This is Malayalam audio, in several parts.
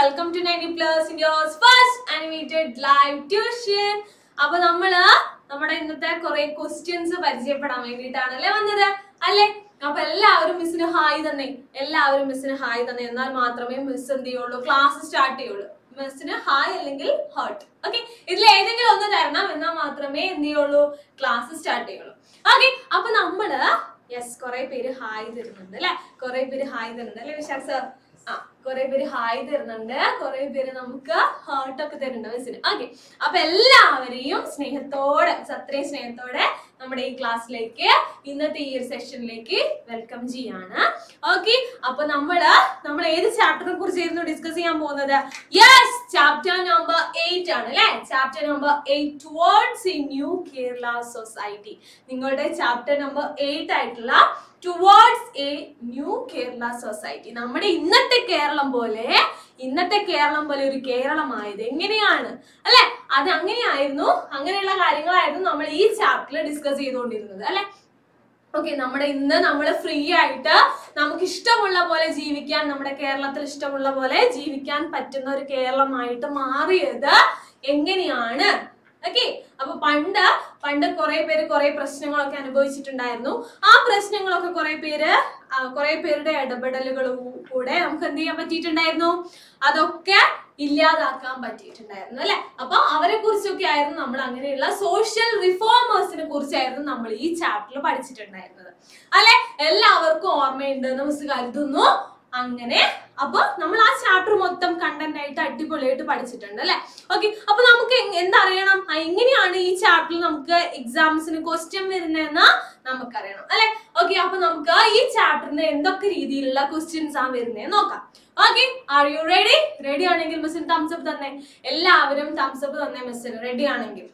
Welcome to ninety plus India's first animated live tuition അപ്പൊ നമ്മള് നമ്മുടെ ഇന്നത്തെ കുറെ ക്വസ്റ്റ്യൻസ് പരിചയപ്പെടാൻ വേണ്ടിയിട്ടാണല്ലേ വന്നത് അല്ലേ അപ്പൊ എല്ലാവരും മിസ്സിന് ഹായ് തന്നെ എല്ലാവരും മിസ്സിന് ഹായ് തന്നെ എന്നാൽ മാത്രമേ മിസ് എന്ത് ചെയ്യുള്ളൂ ക്ലാസ് സ്റ്റാർട്ട് ചെയ്യുള്ളൂ മിസ്സിന് ഹായ് അല്ലെങ്കിൽ ഹേർട്ട് ഓക്കെ ഇതിൽ ഏതെങ്കിലും ഒന്ന് തരണം എന്നാൽ മാത്രമേ എന്ത് ചെയ്യുള്ളൂ ക്ലാസ് സ്റ്റാർട്ട് ചെയ്യുള്ളൂ ഓക്കെ അപ്പൊ നമ്മള് യെസ് കുറെ പേര് ഹായ് തരുന്നുണ്ട് അല്ലെ കുറെ പേര് ഹായ് തരുന്നുണ്ട് അല്ലെ വിശാഖ് സർ ആ കുറെ പേര് ഹായ് തരുന്നുണ്ട് കുറെ പേര് നമുക്ക് ഹേർട്ട് ഒക്കെ തരുന്നുണ്ട് മിസ്സിന് ഓക്കെ അപ്പൊ എല്ലാവരെയും സ്നേഹത്തോടെ അത്രയും സ്നേഹത്തോടെ നമ്മുടെ ഈ ക്ലാസ്സിലേക്ക് ഇന്നത്തെ ഈ ഒരു സെഷനിലേക്ക് വെൽക്കം ചെയ്യാണ് ഓക്കെ അപ്പൊ നമ്മള് നമ്മൾ ഏത് ചാപ്റ്ററിനെ കുറിച്ചായിരുന്നു ഡിസ്കസ് ചെയ്യാൻ പോകുന്നത് യെസ് ചാപ്റ്റർ നമ്പർ എയ്റ്റ് ആണ് അല്ലെ chapter number eight towards a new Kerala society നിങ്ങളുടെ ചാപ്റ്റർ നമ്പർ എയ്റ്റ് ആയിട്ടുള്ള towards a new Kerala society നമ്മുടെ ഇന്നത്തെ കേരളം പോലെ ഇന്നത്തെ കേരളം പോലെ ഒരു കേരളമായത് എങ്ങനെയാണ് അല്ലെ അത് അങ്ങനെയായിരുന്നു അങ്ങനെയുള്ള കാര്യങ്ങളായിരുന്നു നമ്മൾ ഈ ചാപ്റ്ററിൽ ഡിസ്കസ് ചെയ്തുകൊണ്ടിരുന്നത് അല്ലെ ഓക്കെ നമ്മുടെ ഇന്ന് നമ്മൾ ഫ്രീ ആയിട്ട് നമുക്ക് ഇഷ്ടമുള്ള പോലെ ജീവിക്കാൻ നമ്മുടെ കേരളത്തിൽ ഇഷ്ടമുള്ള പോലെ ജീവിക്കാൻ പറ്റുന്ന ഒരു കേരളമായിട്ട് മാറിയത് എങ്ങനെയാണ് ഓക്കെ അപ്പൊ പണ്ട് പണ്ട് കുറെ പേര് കുറെ പ്രശ്നങ്ങളൊക്കെ അനുഭവിച്ചിട്ടുണ്ടായിരുന്നു ആ പ്രശ്നങ്ങളൊക്കെ കുറെ പേര് ആ, കുറെ പേരുടെ ഇടപെടലുകളും കൂടെ നമുക്ക് എന്ത് ചെയ്യാൻ പറ്റിയിട്ടുണ്ടായിരുന്നു അതൊക്കെ ഇല്ലാതാക്കാൻ പറ്റിയിട്ടുണ്ടായിരുന്നു അല്ലെ അപ്പൊ അവരെ കുറിച്ചൊക്കെ ആയിരുന്നു നമ്മൾ അങ്ങനെയുള്ള സോഷ്യൽ റിഫോമേഴ്സിനെ കുറിച്ചായിരുന്നു നമ്മൾ ഈ ചാപ്റ്ററിൽ പഠിച്ചിട്ടുണ്ടായിരുന്നത് അല്ലെ എല്ലാവർക്കും ഓർമ്മയുണ്ട് എന്ന് മിസ് കരുതുന്നു അങ്ങനെ അപ്പൊ നമ്മൾ ആ ചാപ്റ്റർ മൊത്തം കണ്ടന്റ് ആയിട്ട് അടിപൊളിയായിട്ട് പഠിച്ചിട്ടുണ്ട് അല്ലെ ഓക്കെ അപ്പൊ നമുക്ക് എങ്- എന്തറിയണം ആ, എങ്ങനെയാണ് ഈ ചാപ്റ്ററിൽ നമുക്ക് എക്സാംസിന് ക്വസ്റ്റ്യൻ വരുന്നതെന്ന് നമുക്കറിയണം അല്ലെ ഓക്കെ അപ്പൊ നമുക്ക് ഈ ചാപ്റ്ററിന് എന്തൊക്കെ രീതിയിലുള്ള ക്വസ്റ്റ്യൻസ് ആ വരുന്നത് നോക്കാം okay are you ready ready ആണെങ്കിൽ മിസ്സിന് തംസ് അപ്പ് തന്നെ എല്ലാവരും തംസ് അപ്പ് തന്നെ മിസ്സിന് റെഡി ആണെങ്കിൽ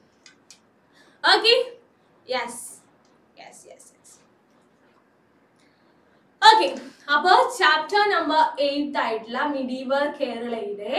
okay yes yes yes yes okay അപ്പൊ ചാപ്റ്റർ നമ്പർ എയ്റ്റ് ആയിട്ടുള്ള മിഡീവർ കേരളയുടെ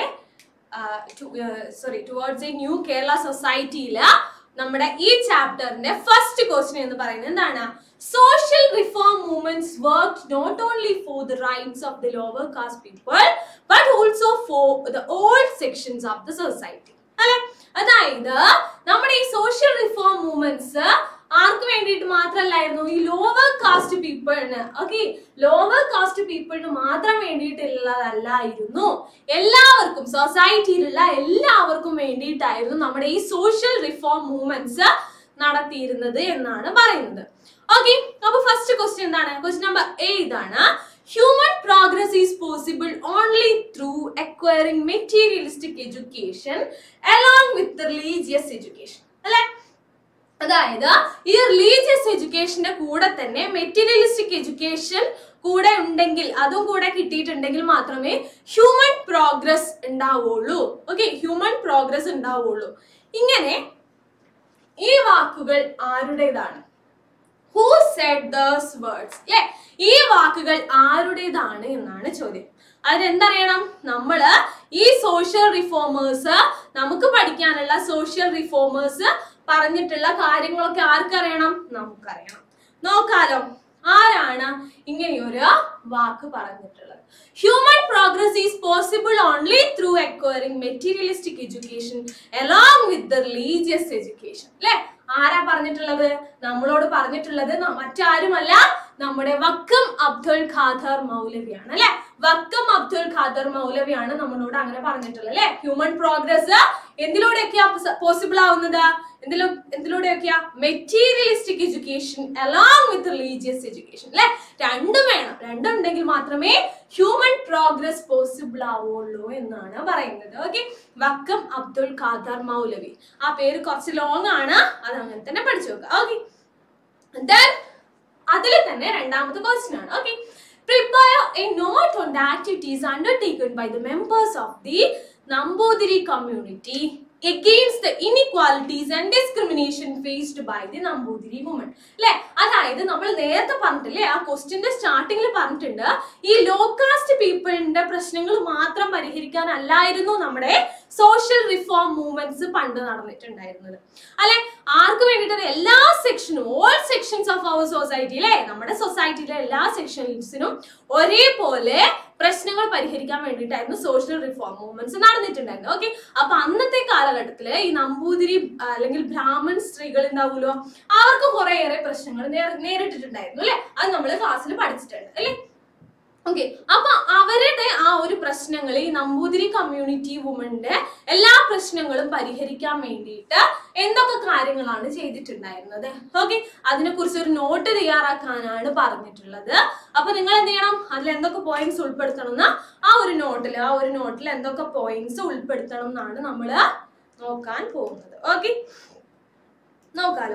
sorry towards a new Kerala സൊസൈറ്റിയില് നമ്മുടെ ഈ ചാപ്റ്ററിന്റെ ഫസ്റ്റ് ക്വസ്റ്റ്യൻ എന്ന് പറയുന്നത് എന്താണ് social reform movements work not only for the rights of the lower caste people but also for the all sections of the society അല്ലെ അതായത് നമ്മുടെ ഈ സോഷ്യൽ റിഫോം മൂവ്മെന്റ്സ് ആർക്ക് വേണ്ടിയിട്ട് മാത്രമല്ലായിരുന്നു ഈ ലോവർ കാസ്റ്റ് പീപ്പിളിന് ഓക്കെ ലോവർ കാസ്റ്റ് പീപ്പിളിന് മാത്രം വേണ്ടിയിട്ടുള്ളതല്ലായിരുന്നു എല്ലാവർക്കും സൊസൈറ്റിയിലുള്ള എല്ലാവർക്കും വേണ്ടിയിട്ടായിരുന്നു നമ്മുടെ ഈ സോഷ്യൽ റിഫോം മൂവ്മെന്റ്സ് നടത്തിയിരുന്നത് എന്നാണ് പറയുന്നത് ഓക്കെ അപ്പൊ ഫസ്റ്റ് ക്വസ്റ്റ്യൻ എന്താണ് ക്വസ്റ്റ്യൻ നമ്പർ എ ഇതാണ് human progress is possible only through acquiring materialistic education along with religious education അല്ലെ അതായത് ഈ റിലീജിയസ് എഡ്യൂക്കേഷന്റെ കൂടെ തന്നെ മെറ്റീരിയലിസ്റ്റിക് എഡ്യൂക്കേഷൻ കൂടെ ഉണ്ടെങ്കിൽ അതും കൂടെ കിട്ടിയിട്ടുണ്ടെങ്കിൽ മാത്രമേ ഹ്യൂമൻ പ്രോഗ്രസ് ഉണ്ടാവുള്ളൂ ഓക്കെ ഹ്യൂമൻ പ്രോഗ്രസ് ഉണ്ടാവുള്ളൂ ഇങ്ങനെ ഈ വാക്കുകൾ ആരുടേതാണ് ഹൂ സെഡ് ദസ് വേർഡ്സ് അല്ലെ ഈ വാക്കുകൾ ആരുടേതാണ് എന്നാണ് ചോദ്യം അതിനെന്തറിയണം നമ്മള് ഈ സോഷ്യൽ റിഫോമേഴ്സ് നമുക്ക് പഠിക്കാനുള്ള സോഷ്യൽ റിഫോമേഴ്സ് പറഞ്ഞിട്ടുള്ള കാര്യങ്ങളൊക്കെ ആർക്കറിയണം നമുക്കറിയണം നോക്കാലോ ആരാണ് ഇങ്ങനെയൊരു വാക്ക് പറഞ്ഞിട്ടുള്ളത് human progress is possible only through acquiring materialistic education along with the religious education അല്ലെ ആരാ പറഞ്ഞിട്ടുള്ളത് നമ്മളോട് പറഞ്ഞിട്ടുള്ളത് ന- മറ്റാരുമല്ല നമ്മുടെ വക്കം അബ്ദുൽ ഖാദർ മൗലവിയാണ് അല്ലെ വക്കം അബ്ദുൽ ഖാദർ മൗലവിയാണ് നമ്മളോട് അങ്ങനെ പറഞ്ഞിട്ടുള്ളത് അല്ലെ ഹ്യൂമൻ പ്രോഗ്രസ് എന്തിലൂടെയൊക്കെയാ പോസിബിൾ ആവുന്നത് എന്തിലൂ എന്തിലൂടെയൊക്കെയാ materialistic education along with religious education അല്ലെ രണ്ടും വേണം രണ്ടും ഉണ്ടെങ്കിൽ മാത്രമേ ഹ്യൂമൻ പ്രോഗ്രസ് പോസിബിൾ ആവുള്ളൂ എന്നാണ് പറയുന്നത് ഓക്കെ വക്കം അബ്ദുൽ ഖാദർ മൗലവി ആ പേര് കുറച്ച് ലോങ് ആണ് അത് അങ്ങനെ തന്നെ പഠിച്ചു നോക്കുക ഓക്കെ ദെൻ അതിൽ തന്നെ രണ്ടാമത്തെ ക്വസ്റ്റ്യൻ ആണ് okay prepare a note on the activities undertaken by the members of the Nambudiri community against the inequalities and discrimination faced by the Nambudiri women. അല്ലെ അതായത് നമ്മൾ നേരത്തെ പറഞ്ഞിട്ടില്ലേ ആ ക്വസ്റ്റ്യന്റെ സ്റ്റാർട്ടിങ്ങിൽ പറഞ്ഞിട്ടുണ്ട് ഈ ലോ കാസ്റ്റ് പീപ്പിളിന്റെ പ്രശ്നങ്ങൾ മാത്രം പരിഹരിക്കാനല്ലായിരുന്നു നമ്മുടെ സോഷ്യൽ റിഫോം മൂവ്മെന്റ്സ് പണ്ട് നടന്നിട്ടുണ്ടായിരുന്നത് അല്ലെ ആർക്ക് വേണ്ടിയിട്ട് എല്ലാ സെക്ഷനും all sections of our society അല്ലേ നമ്മുടെ സൊസൈറ്റിയിലെ എല്ലാ സെക്ഷൻസിനും ഒരേപോലെ പ്രശ്നങ്ങൾ പരിഹരിക്കാൻ വേണ്ടിയിട്ടായിരുന്നു സോഷ്യൽ റിഫോം മൂവ്മെന്റ്സ് നടന്നിട്ടുണ്ടായിരുന്നു ഓക്കെ അപ്പൊ അന്നത്തെ കാലഘട്ടത്തില് ഈ നമ്പൂതിരി ആ, അല്ലെങ്കിൽ ബ്രാഹ്മൺ സ്ത്രീകൾ ഉണ്ടാവുമല്ലോ അവർക്ക് കുറേയേറെ പ്രശ്നങ്ങൾ നേർ- നേരിട്ടിട്ടുണ്ടായിരുന്നു അല്ലെ അത് നമ്മൾ ക്ലാസ്സിൽ പഠിച്ചിട്ടുണ്ട് അല്ലെ ഓക്കെ അപ്പൊ അവരുടെ ആ ഒരു പ്രശ്നങ്ങൾ ഈ നമ്പൂതിരി കമ്മ്യൂണിറ്റി വുമന്റെ എല്ലാ പ്രശ്നങ്ങളും പരിഹരിക്കാൻ വേണ്ടിയിട്ട് എന്തൊക്കെ കാര്യങ്ങളാണ് ചെയ്തിട്ടുണ്ടായിരുന്നത് ഓക്കെ അതിനെ കുറിച്ച് ഒരു നോട്ട് തയ്യാറാക്കാനാണ് പറഞ്ഞിട്ടുള്ളത് അപ്പൊ നിങ്ങൾ എന്ത് ചെയ്യണം അതിൽ എന്തൊക്കെ പോയിന്റ്സ് ഉൾപ്പെടുത്തണം എന്ന് ആ ഒരു നോട്ടിൽ ആ ഒരു നോട്ടിൽ എന്തൊക്കെ പോയിന്റ്സ് ഉൾപ്പെടുത്തണം എന്നാണ് നമ്മൾ നോക്കാൻ പോകുന്നത് ഓക്കെ നോക്കാലോ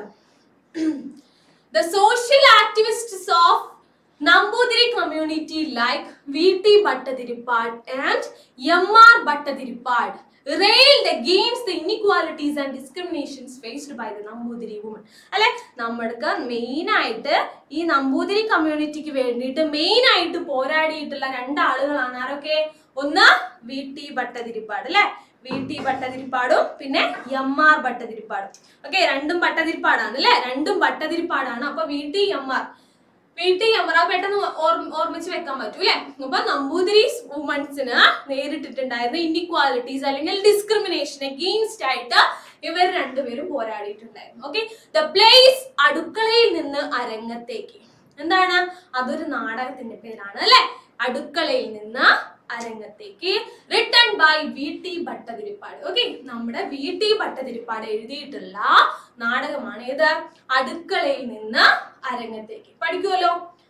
the social activists of Nambudiri community like V.T. Bhattadiripad and M.R. Bhattadiripad railed against the inequalities and discriminations faced by the Nambudiri women. അല്ലെ നമ്മൾക്ക് മെയിൻ ആയിട്ട് ഈ നമ്പൂതിരി കമ്മ്യൂണിറ്റിക്ക് വേണ്ടിയിട്ട് മെയിൻ ആയിട്ട് പോരാടിയിട്ടുള്ള രണ്ടാളുകളാണ് ആരൊക്കെ ഒന്ന് വി ടി ഭട്ടതിരിപ്പാട് അല്ലെ വി ടി ഭട്ടതിരിപ്പാടും പിന്നെ എം ആർ ഭട്ടതിരിപ്പാടും ഓക്കെ രണ്ടും ഭട്ടതിരിപ്പാടാണ് അല്ലെ രണ്ടും ഭട്ടതിരിപ്പാടാണ് അപ്പൊ V T M R V T M R പെട്ടെന്ന് ഓർ- ഓർമ്മിച്ച് വെക്കാൻ പറ്റൂ അല്ലെ അപ്പൊ നമ്പൂതിരി വുമൻസിന് നേരിട്ടിട്ടുണ്ടായിരുന്ന ഇൻഇക്വാലിറ്റീസ് അല്ലെങ്കിൽ ഡിസ്ക്രിമിനേഷൻ അഗെയിൻസ്റ്റ് ആയിട്ട് ഇവർ രണ്ടുപേരും പോരാടിയിട്ടുണ്ടായിരുന്നു ഓക്കെ ദ പ്ലേസ് അടുക്കളയിൽ നിന്ന് അരങ്ങത്തേക്ക് എന്താണ് അതൊരു നാടകത്തിന്റെ പേരാണ് അല്ലെ അടുക്കളയിൽ നിന്ന് അരങ്ങത്തേക്ക് written by V T Bhattathiripad okay നമ്മുടെ വി ടി ഭട്ടതിരിപ്പാട് എഴുതിയിട്ടുള്ള നാടകമാണ് ഏത് അടുക്കളയിൽ നിന്ന് അരങ്ങത്തേക്ക് പഠിക്കുമല്ലോ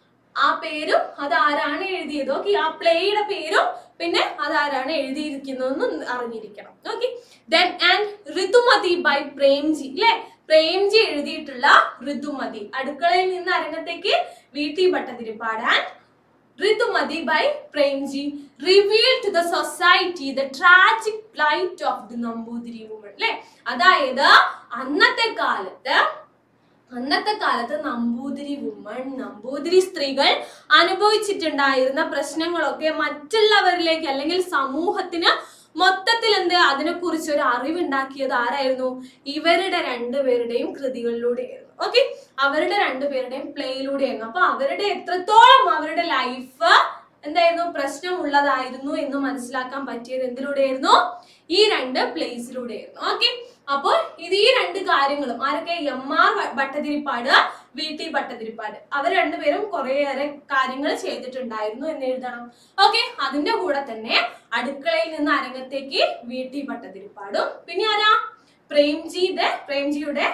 ആ പേരും അത് ആരാണ് എഴുതിയത് ഓക്കെ ആ പ്ലേയുടെ പേരും പിന്നെ അതാരാണ് എഴുതിയിരിക്കുന്നതെന്നും അറിഞ്ഞിരിക്കണം okay then and Ritumati by Premji അല്ലെ പ്രേംജി എഴുതിയിട്ടുള്ള ഋതുമതി അടുക്കളയിൽ നിന്ന് അരങ്ങത്തേക്ക് V T Bhattathiripad and Ritumati by Premji revealed to the society the tragic plight of the Nambudiri woman. അല്ലെ അതായത് അന്നത്തെ കാലത്ത് അന്നത്തെ കാലത്ത് നമ്പൂതിരി വുമൺ നമ്പൂതിരി സ്ത്രീകൾ അനുഭവിച്ചിട്ടുണ്ടായിരുന്ന പ്രശ്നങ്ങളൊക്കെ മറ്റുള്ളവരിലേക്ക് അല്ലെങ്കിൽ സമൂഹത്തിന് മൊത്തത്തിൽ എന്ത് അതിനെക്കുറിച്ച് ഒരു അറിവുണ്ടാക്കിയത് ആരായിരുന്നു ഇവരുടെ രണ്ടുപേരുടെയും കൃതികളിലൂടെയായിരുന്നു ഓക്കെ അവരുടെ രണ്ടുപേരുടെയും പ്ലേയിലൂടെയായിരുന്നു അപ്പൊ അവരുടെ എത്രത്തോളം അവരുടെ ലൈഫ് എന്തായിരുന്നു പ്രശ്നമുള്ളതായിരുന്നു എന്ന് മനസ്സിലാക്കാൻ പറ്റിയത് എന്തിലൂടെയായിരുന്നു ഈ രണ്ട് പ്ലേസിലൂടെയായിരുന്നു ഓക്കെ അപ്പോൾ ഇത് ഈ രണ്ട് കാര്യങ്ങളും ആരൊക്കെ M R Bhattathiripad V T Bhattathiripad അവർ രണ്ടുപേരും കുറേയേറെ കാര്യങ്ങൾ ചെയ്തിട്ടുണ്ടായിരുന്നു എന്ന് എഴുതണം ഓക്കെ അതിന്റെ കൂടെ തന്നെ അടുക്കളയിൽ നിന്ന് അരങ്ങത്തേക്ക് വി ടി ഭട്ടതിരിപ്പാടും പിന്നെ ആരാ പ്രേംജിയുടെ പ്രേംജിയുടെ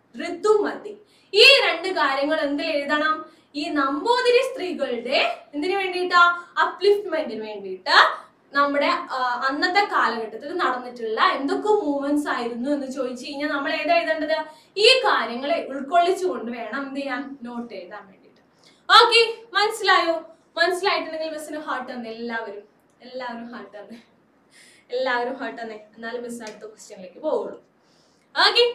ഋതുമതി ഈ രണ്ട് കാര്യങ്ങൾ എന്തിൽ എഴുതണം ഈ നമ്പൂതിരി സ്ത്രീകളുടെ എന്തിനു വേണ്ടിയിട്ടാ അപ്ലിഫ്റ്റ്മെന്റിന് വേണ്ടിയിട്ട് നമ്മുടെ ആ, അന്നത്തെ കാലഘട്ടത്തിൽ നടന്നിട്ടുള്ള എന്തൊക്കെ മൂവ്മെന്റ്സ് ആയിരുന്നു എന്ന് ചോദിച്ചു കഴിഞ്ഞാൽ നമ്മൾ ഏതാ എഴുതേണ്ടത് ഈ കാര്യങ്ങളെ ഉൾക്കൊള്ളിച്ചുകൊണ്ട് വേണം എന്ത് ചെയ്യാൻ നോട്ട് എഴുതാൻ വേണ്ടിയിട്ട് ഓക്കെ മനസ്സിലായോ മനസ്സിലായിട്ടുണ്ടെങ്കിൽ മിസ്സിന് ഹാർട്ട് തന്നെ എല്ലാവരും എല്ലാവരും ഹാർട്ട് തന്നെ എല്ലാവരും ഹാർട്ട് തന്നെ എന്നാലും മിസ് അടുത്ത ക്വസ്റ്റ്യനിലേക്ക് പോവുള്ളൂ ഓക്കെ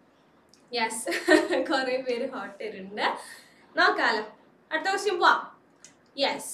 യെസ് കുറെ പേര് ഹോട്ട് ഇട്ടുണ്ട് നോക്കാലോ അടുത്ത ക്വസ്റ്റ്യൻ പോവാം യെസ്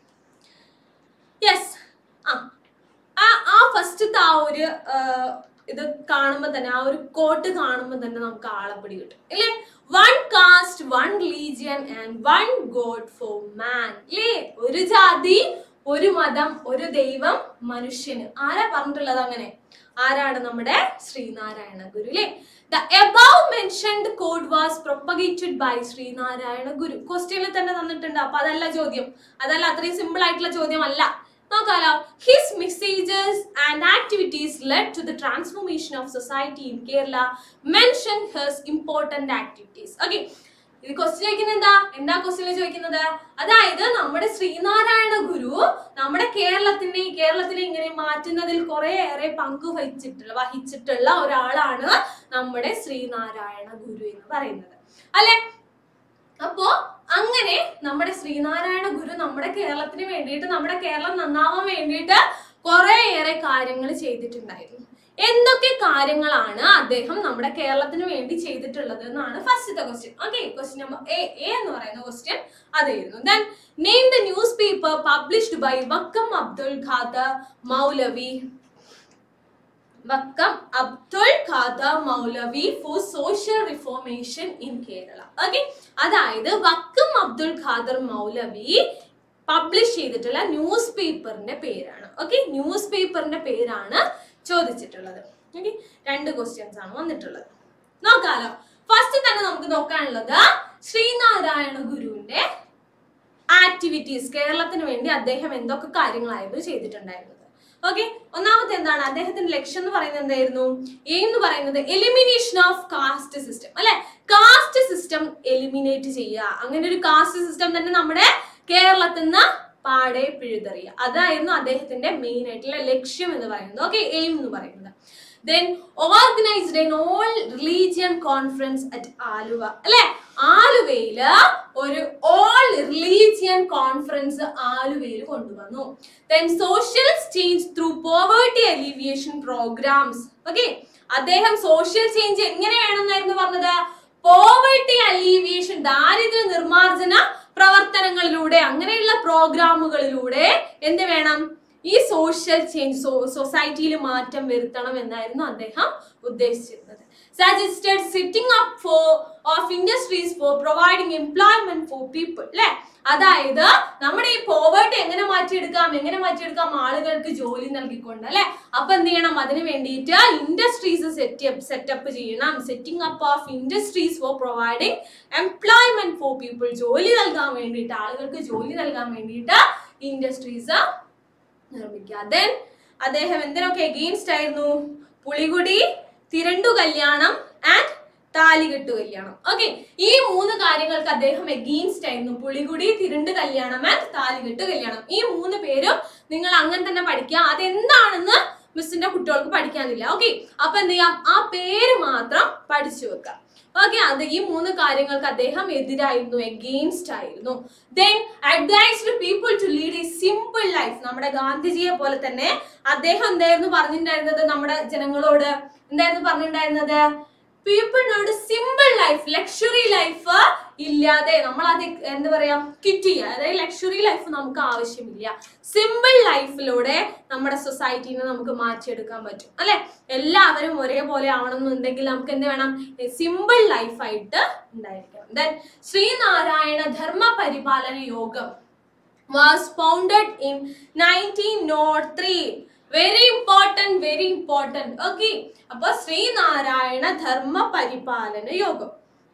യെസ് ആ ആ ആ ഫസ്റ്റത്തെ ആ ഒരു ആ, ഇത് കാണുമ്പോൾ തന്നെ ആ ഒരു കോട്ട് കാണുമ്പോൾ തന്നെ നമുക്ക് ആളപ്പിടി കിട്ടും ഇല്ലേ one caste one religion and one god for man ഇല്ലേ ഒരു ജാതി ഒരു മതം ഒരു ദൈവം മനുഷ്യന് ആരാ പറഞ്ഞിട്ടുള്ളത് അങ്ങനെ ആരാണ് നമ്മുടെ ശ്രീനാരായണ ഗുരു അല്ലേ the above mentioned code was propagated by Sree Narayana Guru ക്വസ്റ്റ്യനിൽ തന്നെ തന്നിട്ടുണ്ട് അപ്പൊ അതല്ല ചോദ്യം അതല്ല അത്രയും സിമ്പിൾ ആയിട്ടുള്ള ചോദ്യമല്ല നോക്കാലോ his messages and activities led to the transformation of society in Kerala mention his important activities okay ഇത് ക്വസ്റ്റ്യൻ ചോദിക്കുന്നത് എന്താ എന്താ ക്വസ്റ്റ്യൻ ചോദിക്കുന്നത് അതായത് നമ്മുടെ ശ്രീനാരായണ ഗുരു നമ്മുടെ കേരളത്തിന്റെ ഈ കേരളത്തിനെ ഇങ്ങനെ മാറ്റുന്നതിൽ കുറേയേറെ പങ്ക് വഹിച്ചിട്ടുള്ള വഹിച്ചിട്ടുള്ള ഒരാളാണ് നമ്മുടെ ശ്രീനാരായണ ഗുരു എന്ന് പറയുന്നത് അല്ലെ അപ്പോ അങ്ങനെ നമ്മുടെ ശ്രീനാരായണ ഗുരു നമ്മുടെ കേരളത്തിന് വേണ്ടിയിട്ട് നമ്മുടെ കേരളം നന്നാവാൻ വേണ്ടിയിട്ട് കുറേയേറെ കാര്യങ്ങൾ ചെയ്തിട്ടുണ്ടായിരുന്നു എന്തൊക്കെ കാര്യങ്ങളാണ് അദ്ദേഹം നമ്മുടെ കേരളത്തിന് വേണ്ടി ചെയ്തിട്ടുള്ളത് എന്നാണ് ഫസ്റ്റത്തെ question okay question number A A എന്ന് പറയുന്ന ക്വസ്റ്റ്യൻ അതായിരുന്നു then name the newspaper published by Vakkom Abdul Khader Maulavi Vakkom Abdul Khader Maulavi for social reformation in Kerala okay അതായത് വക്കം അബ്ദുൾ ഖാദർ മൗലവി പബ്ലിഷ് ചെയ്തിട്ടുള്ള ന്യൂസ് പേപ്പറിന്റെ പേരാണ് ഓക്കെ ന്യൂസ് പേപ്പറിന്റെ പേരാണ് ചോദിച്ചിട്ടുള്ളത് ഓക്കെ രണ്ട് ക്വസ്റ്റ്യൻസ് ആണ് വന്നിട്ടുള്ളത് നോക്കാലോ ഫസ്റ്റ് തന്നെ നമുക്ക് നോക്കാനുള്ളത് ശ്രീനാരായണ ഗുരുവിന്റെ ആക്ടിവിറ്റീസ് കേരളത്തിന് വേണ്ടി അദ്ദേഹം എന്തൊക്കെ കാര്യങ്ങളായിരുന്നു ചെയ്തിട്ടുണ്ടായിരുന്നത് ഓക്കെ ഒന്നാമത്തെ എന്താണ് അദ്ദേഹത്തിന്റെ ലക്ഷ്യം എന്ന് പറയുന്നത് എന്തായിരുന്നു എയിം എന്ന് പറയുന്നത് എലിമിനേഷൻ ഓഫ് കാസ്റ്റ് സിസ്റ്റം അല്ലെ കാസ്റ്റ് സിസ്റ്റം എലിമിനേറ്റ് ചെയ്യുക അങ്ങനെ ഒരു കാസ്റ്റ് സിസ്റ്റം തന്നെ നമ്മുടെ കേരളത്തിൽ നിന്ന് പാടെ പിഴുതെറിയുക അതായിരുന്നു അദ്ദേഹത്തിന്റെ മെയിൻ ആയിട്ടുള്ള ലക്ഷ്യം എന്ന് പറയുന്നത് ഓക്കെ എയിം എന്ന് പറയുന്നത് then organised an all religion conference at Aluva അല്ലെ ആലുവയില് ഒരു ഓൾ റിലീജിയൻ കോൺഫറൻസ് ആലുവയിൽ കൊണ്ടുവന്നു then social change through poverty alleviation programs okay അദ്ദേഹം സോഷ്യൽ ചേഞ്ച് എങ്ങനെയാണെന്നായിരുന്നു പറഞ്ഞത് പോവേർട്ടി അലീവിയേഷൻ ദാരിദ്ര്യ നിർമ്മാർജ്ജന പ്രവർത്തനങ്ങളിലൂടെ അങ്ങനെയുള്ള പ്രോഗ്രാമുകളിലൂടെ എന്ത് വേണം ഈ സോഷ്യൽ ചേഞ്ച് സൊസൈറ്റിയിൽ മാറ്റം വരുത്തണം എന്നായിരുന്നു അദ്ദേഹം ഉദ്ദേശിച്ചിരുന്നത് suggested sitting up for of industries for providing employment for people അല്ലെ അതായത് നമ്മുടെ ഈ പോവേർട്ടി എങ്ങനെ മാറ്റിയെടുക്കാം എങ്ങനെ മാറ്റിയെടുക്കാം ആളുകൾക്ക് ജോലി നൽകിക്കൊണ്ട് അല്ലെ അപ്പൊ എന്ത് ചെയ്യണം അതിന് വേണ്ടിയിട്ട് ഇൻഡസ്ട്രീസ് സെറ്റപ്പ് സെറ്റപ്പ് ചെയ്യണം setting up of industries for providing employment for people ജോലി നൽകാൻ വേണ്ടിയിട്ട് ആളുകൾക്ക് ജോലി നൽകാൻ വേണ്ടിയിട്ട് ഇൻഡസ്ട്രീസ് നിർമ്മിക്കുക ദെൻ അദ്ദേഹം എന്തിനൊക്കെ എഗെയിൻസ്റ്റ് ആയിരുന്നു പുളികുടി തിരണ്ടു കല്യാണം ആൻഡ് താലികെട്ടു കല്യാണം ഓക്കെ ഈ മൂന്ന് കാര്യങ്ങൾക്ക് അദ്ദേഹം എഗെയിൻസ്റ്റ് ആയിരുന്നു പുളികുടി തിരണ്ട് കല്യാണം ആൻഡ് താലികെട്ട് കല്യാണം ഈ മൂന്ന് പേരും നിങ്ങൾ അങ്ങനെ തന്നെ പഠിക്കുക അതെന്താണെന്ന് മിസ്സിന്റെ കുട്ടികൾക്ക് പഠിക്കാനില്ല ഓക്കെ അപ്പൊ എന്ത് ചെയ്യാം ആ പേര് മാത്രം പഠിച്ചു വെക്കാം ഓക്കെ അത് ഈ മൂന്ന് കാര്യങ്ങൾക്ക് അദ്ദേഹം എതിരായിരുന്നു എഗെയിൻസ്റ്റ് ആയിരുന്നു then advised people to lead a simple life നമ്മുടെ ഗാന്ധിജിയെ പോലെ തന്നെ അദ്ദേഹം എന്തായിരുന്നു പറഞ്ഞിട്ടുണ്ടായിരുന്നത് നമ്മുടെ ജനങ്ങളോട് എന്തായിരുന്നു പറഞ്ഞിട്ടുണ്ടായിരുന്നത് പീപ്പിളിനോട് സിമ്പിൾ ലൈഫ് ലക്ഷറി ലൈഫ് ഇല്ലാതെ നമ്മൾ അത് എന്താ പറയാ കിറ്റ് ചെയ്യുക അതായത് ലക്ഷറി ലൈഫ് നമുക്ക് ആവശ്യമില്ല സിമ്പിൾ ലൈഫിലൂടെ നമ്മുടെ സൊസൈറ്റീനെ നമുക്ക് മാറ്റിയെടുക്കാൻ പറ്റും അല്ലെ എല്ലാവരും ഒരേപോലെ ആവണമെന്നുണ്ടെങ്കിൽ നമുക്ക് എന്ത് വേണം സിമ്പിൾ ലൈഫായിട്ട് ഉണ്ടായിരിക്കണം then Sreenarayana Dharma Paripalana Yogam was founded in nineteen nought three very important very important okay അപ്പൊ ശ്രീനാരായണ ധർമ്മ പരിപാലന യോഗം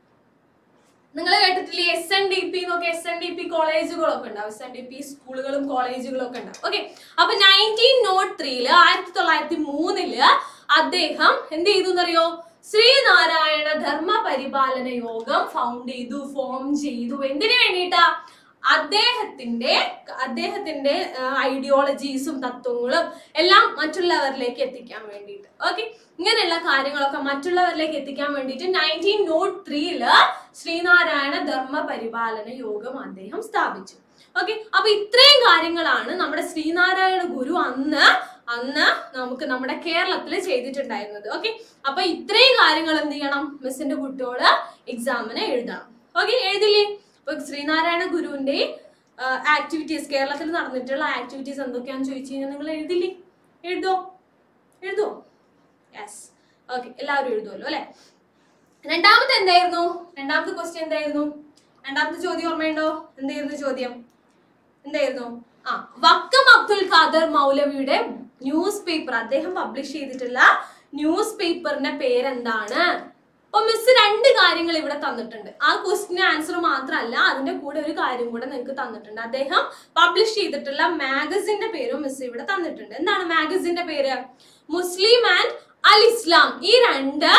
നിങ്ങൾ കേട്ടിട്ടില്ലേ എസ് എൻ ഡി പി എന്നൊക്കെ എസ് എൻ ഡി പി കോളേജുകളൊക്കെ ഉണ്ടാവും എസ് എൻ ഡി പി സ്കൂളുകളും കോളേജുകളും ഒക്കെ ഉണ്ടാവും ഓക്കെ അപ്പൊ നയൻറ്റീൻ നോട്ട് ത്രീയില് ആയിരത്തി തൊള്ളായിരത്തി മൂന്നില് അദ്ദേഹം എന്ത് ചെയ്തു എന്നറിയോ ശ്രീനാരായണ ധർമ്മ പരിപാലന യോഗം ഫൗണ്ട് ചെയ്തു ഫോം ചെയ്തു എന്തിനു വേണ്ടിയിട്ടാ അദ്ദേഹത്തിന്റെ അദ്ദേഹത്തിന്റെ ഐഡിയോളജീസും തത്വങ്ങളും എല്ലാം മറ്റുള്ളവരിലേക്ക് എത്തിക്കാൻ വേണ്ടിയിട്ട് ഓക്കെ ഇങ്ങനെയുള്ള കാര്യങ്ങളൊക്കെ മറ്റുള്ളവരിലേക്ക് എത്തിക്കാൻ വേണ്ടിയിട്ട് നയൻറ്റീൻ നോട്ട് ത്രീയില് ശ്രീനാരായണ ധർമ്മ പരിപാലന യോഗം അദ്ദേഹം സ്ഥാപിച്ചു ഓക്കെ അപ്പൊ ഇത്രയും കാര്യങ്ങളാണ് നമ്മുടെ ശ്രീനാരായണ ഗുരു അന്ന് അന്ന് നമുക്ക് നമ്മുടെ കേരളത്തിൽ ചെയ്തിട്ടുണ്ടായിരുന്നത് ഓക്കെ അപ്പൊ ഇത്രയും കാര്യങ്ങൾ എന്ത് ചെയ്യണം മിസ്സിന്റെ കുട്ടിയോട് എക്സാമിന് എഴുതണം ഓക്കെ എഴുതില്ലേ ഇപ്പൊ ശ്രീനാരായണ ഗുരുവിന്റെ ആക്ടിവിറ്റീസ് കേരളത്തിൽ നടന്നിട്ടുള്ള ആക്ടിവിറ്റീസ് എന്തൊക്കെയാണെന്ന് ചോദിച്ചു കഴിഞ്ഞാൽ നിങ്ങൾ എഴുതില്ലേ എഴുതോ എഴുതോ യെസ് ഓക്കെ എല്ലാവരും എഴുതുമല്ലോ അല്ലെ രണ്ടാമത്തെ എന്തായിരുന്നു രണ്ടാമത്തെ ക്വസ്റ്റ്യൻ എന്തായിരുന്നു രണ്ടാമത്തെ ചോദ്യം ഓർമ്മയുണ്ടോ എന്തായിരുന്നു ചോദ്യം എന്തായിരുന്നു ആ വക്കം അബ്ദുൽ ഖാദർ മൗലവിയുടെ ന്യൂസ് പേപ്പർ അദ്ദേഹം പബ്ലിഷ് ചെയ്തിട്ടുള്ള ന്യൂസ് പേപ്പറിന്റെ പേരെന്താണ് അപ്പൊ മിസ് രണ്ട് കാര്യങ്ങൾ ഇവിടെ തന്നിട്ടുണ്ട് ആ ക്വസ്റ്റിന് ആൻസർ മാത്രമല്ല അതിന്റെ കൂടെ ഒരു കാര്യം കൂടെ നിങ്ങൾക്ക് തന്നിട്ടുണ്ട് അദ്ദേഹം പബ്ലിഷ് ചെയ്തിട്ടുള്ള മാഗസിന്റെ പേരും മിസ് ഇവിടെ തന്നിട്ടുണ്ട് എന്താണ് മാഗസിന്റെ പേര് മുസ്ലിം ആൻഡ് അൽ ഇസ്ലാം ഈ രണ്ട്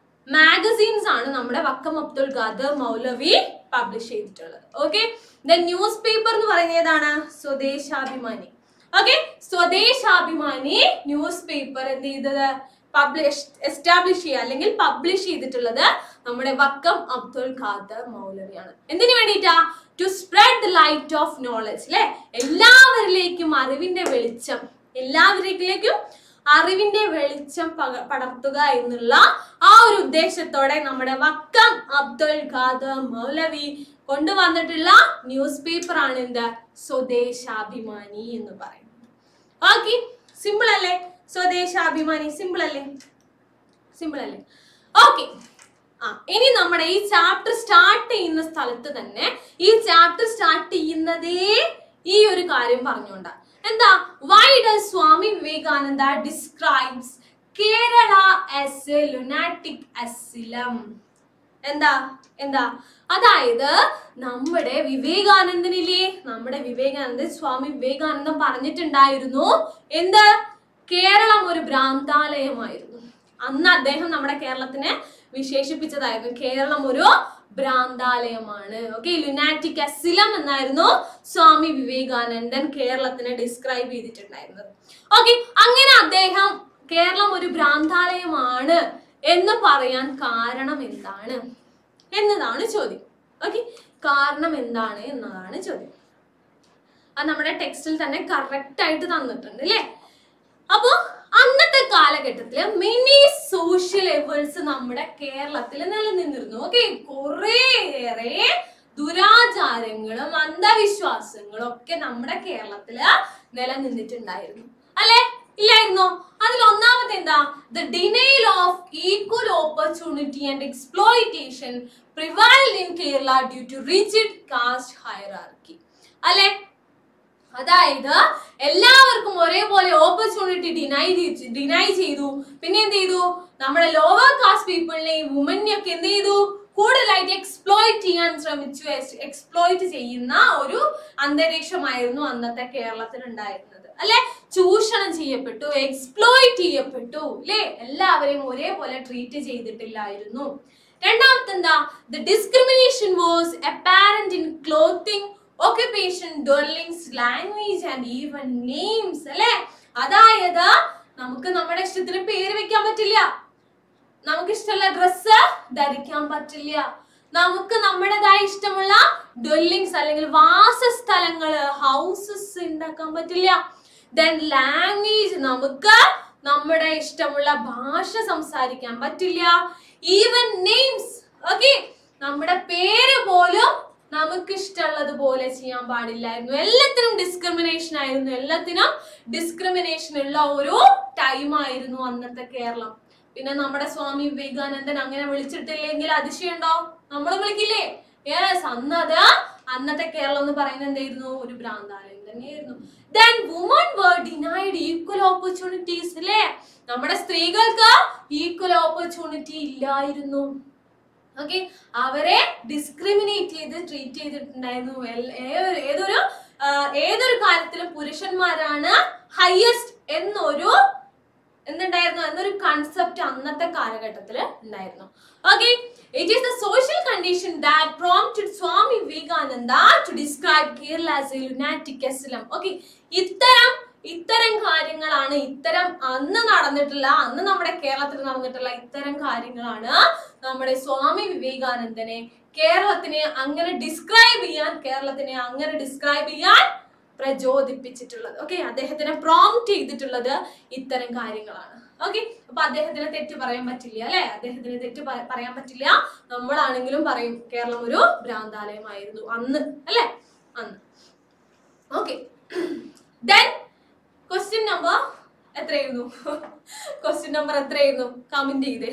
മാഗസീൻസ് ആണ് നമ്മുടെ വക്കം അബ്ദുൽ ഖാദർ മൗലവി പബ്ലിഷ് ചെയ്തിട്ടുള്ളത് ഓക്കെ ദ ന്യൂസ് പേപ്പർ എന്ന് പറയുന്നത് ഏതാണ് Swadeshabhimani okay Swadeshabhimani newspaper എന്ത് ചെയ്തത് പബ്ലിഷ് എസ്റ്റാബ്ലിഷ് ചെയ്യുക അല്ലെങ്കിൽ പബ്ലിഷ് ചെയ്തിട്ടുള്ളത് നമ്മുടെ വക്കം അബ്ദുൽ ഖാദർ മൗലവിയാണ് എന്തിനു വേണ്ടിയിട്ടാ to spread the light of knowledge അല്ലെ എല്ലാവരിലേക്കും അറിവിന്റെ വെളിച്ചം എല്ലാവരിലേക്കും അറിവിന്റെ വെളിച്ചം പക- പടർത്തുക എന്നുള്ള ആ ഒരു ഉദ്ദേശത്തോടെ നമ്മുടെ വക്കം അബ്ദുൽ ഖാദർ മൗലവി കൊണ്ടുവന്നിട്ടുള്ള ന്യൂസ് പേപ്പർ ആണ് എന്ത് സ്വദേശാഭിമാനി എന്ന് പറയുന്നത് ഓക്കെ സിമ്പിൾ അല്ലേ സ്വദേശാഭിമാനി സിമ്പിൾ അല്ലേ സിമ്പിൾ അല്ലേ ഓക്കെ ആ ഇനി നമ്മുടെ ഈ ചാപ്റ്റർ സ്റ്റാർട്ട് ചെയ്യുന്ന സ്ഥലത്ത് തന്നെ ഈ ചാപ്റ്റർ സ്റ്റാർട്ട് ചെയ്യുന്നതേ ഈ ഒരു കാര്യം പറഞ്ഞുകൊണ്ടാ എന്താ why does Swami Vivekananda describes Kerala as a lunatic asylum എന്താ എന്താ അതായത് നമ്മുടെ വിവേകാനന്ദനിലെ നമ്മുടെ വിവേകാനന്ദൻ സ്വാമി വിവേകാനന്ദൻ പറഞ്ഞിട്ടുണ്ടായിരുന്നു എന്ത് കേരളം ഒരു ഭ്രാന്താലയമായിരുന്നു അന്ന് അദ്ദേഹം നമ്മുടെ കേരളത്തിനെ വിശേഷിപ്പിച്ചതായിരുന്നു കേരളം ഒരു ഭ്രാന്താലയമാണ് ഓക്കെ ലുനാറ്റിക് അസിലം എന്നായിരുന്നു സ്വാമി വിവേകാനന്ദൻ കേരളത്തിനെ ഡിസ്ക്രൈബ് ചെയ്തിട്ടുണ്ടായിരുന്നത് ഓക്കെ അങ്ങനെ അദ്ദേഹം കേരളം ഒരു ഭ്രാന്താലയമാണ് എന്ന് പറയാൻ കാരണം എന്താണ് എന്നതാണ് ചോദ്യം ഓക്കെ കാരണം എന്താണ് എന്നതാണ് ചോദ്യം അത് നമ്മുടെ ടെക്സ്റ്റിൽ തന്നെ കറക്റ്റ് ആയിട്ട് തന്നിട്ടുണ്ട് അല്ലേ അപ്പോ അന്നത്തെ കാലഘട്ടത്തില് മിനി സോഷ്യൽ എവേഴ്സ് നമ്മുടെ കേരളത്തിൽ നിലനിന്നിരുന്നു ഓക്കെ കുറേയേറെ ദുരാചാരങ്ങളും അന്ധവിശ്വാസങ്ങളും ഒക്കെ നമ്മുടെ കേരളത്തില് നിലനിന്നിട്ടുണ്ടായിരുന്നു അല്ലെ ഇല്ലായിരുന്നോ അതിൽ ഒന്നാമത്തെ എന്താ the denial of equal opportunity and exploitation prevailed in Kerala due to rigid caste hierarchy അല്ലെ അതായത് എല്ലാവർക്കും ഒരേപോലെ ഓപ്പർച്യൂണിറ്റി ഡിനൈ ഡിനൈ ചെയ്തു പിന്നെ എന്ത് ചെയ്തു നമ്മുടെ ലോവർ കാസ്റ്റ് പീപ്പിളിനെയും വുമനെയൊക്കെ എന്ത് ചെയ്തു കൂടുതലായിട്ട് എക്സ്പ്ലോയിറ്റ് ചെയ്യാൻ ശ്രമിച്ചു എക്സ്പ്ലോയിറ്റ് ചെയ്യുന്ന ഒരു അന്തരീക്ഷമായിരുന്നു അന്നത്തെ കേരളത്തിൽ ഉണ്ടായിരുന്നത് അല്ലെ ചൂഷണം ചെയ്യപ്പെട്ടു എക്സ്പ്ലോയിറ്റ് ചെയ്യപ്പെട്ടു അല്ലെ എല്ലാവരെയും ഒരേപോലെ ട്രീറ്റ് ചെയ്തിട്ടില്ലായിരുന്നു രണ്ടാമത്തെ എന്താ the discrimination was apparent in clothing occupation dwellings language and even names അല്ലെ അതായത് നമുക്ക് നമ്മുടെ ഇഷ്ടത്തിന് പേര് വെക്കാൻ പറ്റില്ല നമുക്ക് ഇഷ്ടമുള്ള ഡ്രസ്സ് ധരിക്കാൻ പറ്റില്ല നമുക്ക് നമ്മുടേതായ ഇഷ്ടമുള്ള ഡ്വെല്ലിങ്സ് അല്ലെങ്കിൽ വാസസ്ഥലങ്ങള് ഹൗസസ് ഉണ്ടാക്കാൻ പറ്റില്ല ദെൻ ലാംഗ്വേജ് നമുക്ക് നമ്മുടെ ഇഷ്ടമുള്ള ഭാഷ സംസാരിക്കാൻ പറ്റില്ല ഈവൻ നെയിംസ് ഓക്കെ നമ്മുടെ പേര് പോലും നമുക്ക് ഇഷ്ടമുള്ളത് പോലെ ചെയ്യാൻ പാടില്ലായിരുന്നു എല്ലാത്തിനും ഡിസ്ക്രിമിനേഷൻ ആയിരുന്നു എല്ലാത്തിനും ഡിസ്ക്രിമിനേഷൻ ഉള്ള ഒരു ടൈം ആയിരുന്നു അന്നത്തെ കേരളം പിന്നെ നമ്മുടെ സ്വാമി വിവേകാനന്ദൻ അങ്ങനെ വിളിച്ചിട്ടില്ലെങ്കിൽ അതിശയുണ്ടോ നമ്മൾ വിളിക്കില്ലേ യെസ് അന്നത് അന്നത്തെ കേരളം എന്ന് പറയുന്നത് എന്തായിരുന്നു ഒരു ഭ്രാന്താലയം തന്നെയായിരുന്നു then woman were denied equal opportunities അല്ലേ നമ്മുടെ സ്ത്രീകൾക്ക് ഈക്വൽ ഓപ്പർച്യൂണിറ്റി ഇല്ലായിരുന്നു ഓക്കെ അവരെ ഡിസ്ക്രിമിനേറ്റ് ചെയ്ത് ട്രീറ്റ് ചെയ്തിട്ടുണ്ടായിരുന്നു എൽ- ഏ- ഏതൊരു ആ, ഏതൊരു കാര്യത്തിലും പുരുഷന്മാരാണ് ഹയസ്റ്റ് എന്നൊരു എന്തുണ്ടായിരുന്നു എന്നൊരു കൺസെപ്റ്റ് അന്നത്തെ കാലഘട്ടത്തിൽ ഉണ്ടായിരുന്നു okay it is the social condition that prompted Swami Vivekananda to describe Kerala as a lunatic asylum okay ഇത്തരം ഇത്തരം കാര്യങ്ങളാണ് ഇത്തരം അന്ന് നടന്നിട്ടുള്ള അന്ന് നമ്മുടെ കേരളത്തിൽ നടന്നിട്ടുള്ള ഇത്തരം കാര്യങ്ങളാണ് നമ്മുടെ സ്വാമി വിവേകാനന്ദനെ കേരളത്തിനെ അങ്ങനെ ഡിസ്ക്രൈബ് ചെയ്യാൻ കേരളത്തിനെ അങ്ങനെ ഡിസ്ക്രൈബ് ചെയ്യാൻ പ്രചോദിപ്പിച്ചിട്ടുള്ളത് ഓക്കെ അദ്ദേഹത്തിനെ പ്രോംപ്റ്റ് ചെയ്തിട്ടുള്ളത് ഇത്തരം കാര്യങ്ങളാണ് ഓക്കെ അപ്പൊ അദ്ദേഹത്തിന് തെറ്റ് പറയാൻ പറ്റില്ല അല്ലെ അദ്ദേഹത്തിന് തെറ്റ് പ- പറയാൻ പറ്റില്ല നമ്മളാണെങ്കിലും പറയും കേരളം ഒരു ഭ്രാന്താലയമായിരുന്നു അന്ന് അല്ലെ അന്ന് ഓക്കെ ദെൻ ക്വസ്റ്റ്യൻ നമ്പർ എത്രയായിരുന്നു ക്വസ്റ്റ്യൻ നമ്പർ എത്രയായിരുന്നു കമന്റ് ചെയ്തേ